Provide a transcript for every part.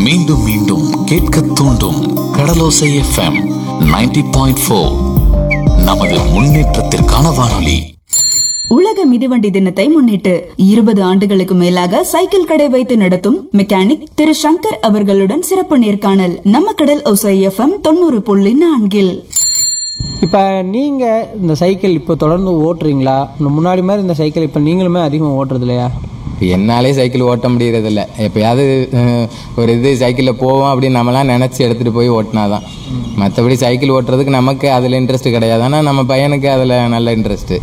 மீண்டும் மீண்டும் கேட்க தூண்டும் கடலோசை எஃப்எம் 90.4 பாயிண்ட் நமது முன்னேற்றத்திற்கான வானொலி உலக மிதிவண்டி தினத்தை முன்னிட்டு இருபது ஆண்டுகளுக்கு மேலாக சைக்கிள் கடை வைத்து நடத்தும் மெக்கானிக் திரு சங்கர் அவர்களுடன் சிறப்பு நேர்காணல் நம்ம கடல் ஒசை எஃப்எம் தொண்ணூறு புள்ளி நான்கில் இப்போ நீங்கள் இந்த சைக்கிள் இப்போ தொடர்ந்து ஓட்டுறீங்களா இன்னும் முன்னாடி மாதிரி இந்த சைக்கிள் இப்போ நீங்களுமே அதிகமாக ஓட்டுறது இல்லையா இப்போ என்னாலே சைக்கிள் ஓட்ட முடியறதில்ல எப்பயாவது அஹ், ஒரு இது சைக்கிளில் போவோம் அப்படின்னு நம்மலாம் நினச்சி எடுத்துகிட்டு போய் ஓட்டினாதான் மற்றபடி சைக்கிள் ஓட்டுறதுக்கு நமக்கு அதில் இன்ட்ரெஸ்ட் கிடையாது ஆனால் நம்ம பையனுக்கு அதில் நல்ல இன்ட்ரெஸ்ட்டு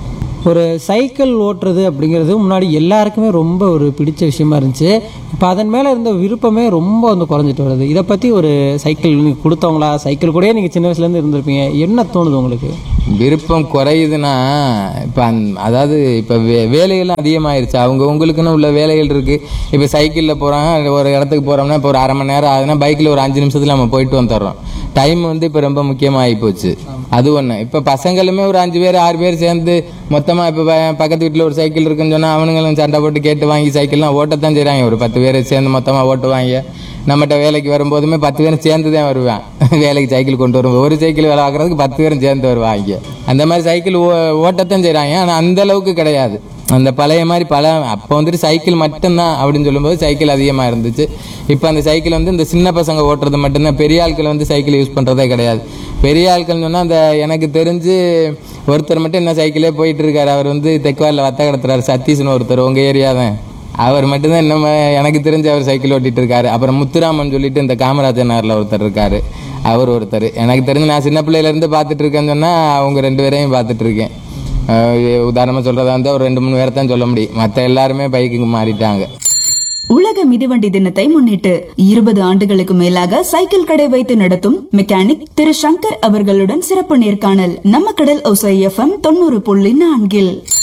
ஒரு சைக்கிள் ஓட்டுறது அப்படிங்கிறது முன்னாடி எல்லாருக்குமே ரொம்ப ஒரு பிடிச்ச விஷயமா இருந்துச்சு இப்போ அதன் மேலே இருந்த விருப்பமே ரொம்ப வந்து குறைஞ்சிட்டு வருது இதை பற்றி ஒரு சைக்கிள் நீங்கள் கொடுத்தவங்களா சைக்கிள் கூடயே நீங்கள் சின்ன வயசுலேருந்து இருந்திருப்பீங்க என்ன தோணுது உங்களுக்கு விருப்பம் குறையுதுன்னா இப்போ அந் அதாவது இப்போ வே வேலைகள்லாம் அதிகமாயிருச்சு அவங்க உங்களுக்குன்னு உள்ள வேலைகள் இருக்குது இப்போ சைக்கிளில் போகிறாங்க ஒரு இடத்துக்கு போகிறோம்னா இப்போ ஒரு அரை மணி நேரம் ஆகுதுன்னா பைக்கில் ஒரு அஞ்சு நிமிஷத்தில் நம்ம போயிட்டு வந்துடுறோம் டைம் வந்து இப்போ ரொம்ப முக்கியமாகி போச்சு அது ஒன்று இப்போ பசங்களுமே ஒரு அஞ்சு பேர் ஆறு பேர் சேர்ந்து மொத்தமாக இப்போ பக்கத்து வீட்டில் ஒரு சைக்கிள் இருக்குன்னு சொன்னால் அவனுங்களும் சண்டை போட்டு கேட்டு வாங்கி சைக்கிள்லாம் ஓட்டத்தான் செய்கிறாங்க ஒரு பத்து பேர் சேர்ந்து மொத்தமாக ஓட்டுவாங்க நம்மகிட்ட வேலைக்கு வரும்போதுமே பத்து பேரும் சேர்ந்து தான் வருவேன் வேலைக்கு சைக்கிள் கொண்டு வருவோம் ஒரு சைக்கிள் வேலை பார்க்குறதுக்கு பத்து பேரும் சேர்ந்து வருவாங்க அந்த மாதிரி சைக்கிள் ஓ ஓட்டத்தான் செய்கிறாங்க ஆனால் அந்த அளவுக்கு கிடையாது அந்த பழைய மாதிரி பல அப்போ வந்துட்டு சைக்கிள் மட்டும்தான் அப்படின்னு சொல்லும்போது சைக்கிள் அதிகமாக இருந்துச்சு இப்போ அந்த சைக்கிள் வந்து இந்த சின்ன பசங்க ஓட்டுறது மட்டும்தான் பெரிய ஆட்கள் வந்து சைக்கிள் யூஸ் பண்ணுறதே கிடையாது பெரிய ஆட்கள் சொன்னால் அந்த எனக்கு தெரிஞ்சு ஒருத்தர் மட்டும் என்ன சைக்கிளே போயிட்டு இருக்காரு அவர் வந்து தெக்குவாரில் வத்த கடத்துறாரு சதீஷ்னு ஒருத்தர் உங்கள் ஏரியா தான் அவர் மட்டும்தான் இன்னும் எனக்கு தெரிஞ்சு அவர் சைக்கிள் ஓட்டிட்டு இருக்காரு அப்புறம் முத்துராமன் சொல்லிட்டு இந்த காமராஜர் நகரில் ஒருத்தர் இருக்காரு அவர் ஒருத்தர் எனக்கு தெரிஞ்சு நான் சின்ன பிள்ளையில இருந்து பார்த்துட்டு இருக்கேன்னு சொன்னால் அவங்க ரெண்டு பேரையும் பார்த்துட்டு இருக்கேன் அஹ் உதாரணமாக சொல்கிறதா இருந்தால் ஒரு ரெண்டு மூணு பேரை தான் சொல்ல முடியும் மற்ற எல்லாருமே பைக்குக்கு மாறிட்டாங்க உலக மிதிவண்டி தினத்தை முன்னிட்டு இருபது ஆண்டுகளுக்கு மேலாக சைக்கிள் கடை வைத்து நடத்தும் மெக்கானிக் திரு சங்கர் அவர்களுடன் சிறப்பு நேர்காணல் நம்ம கடல் ஒசை எஃப்எம் தொண்ணூறு புள்ளி நான்கில்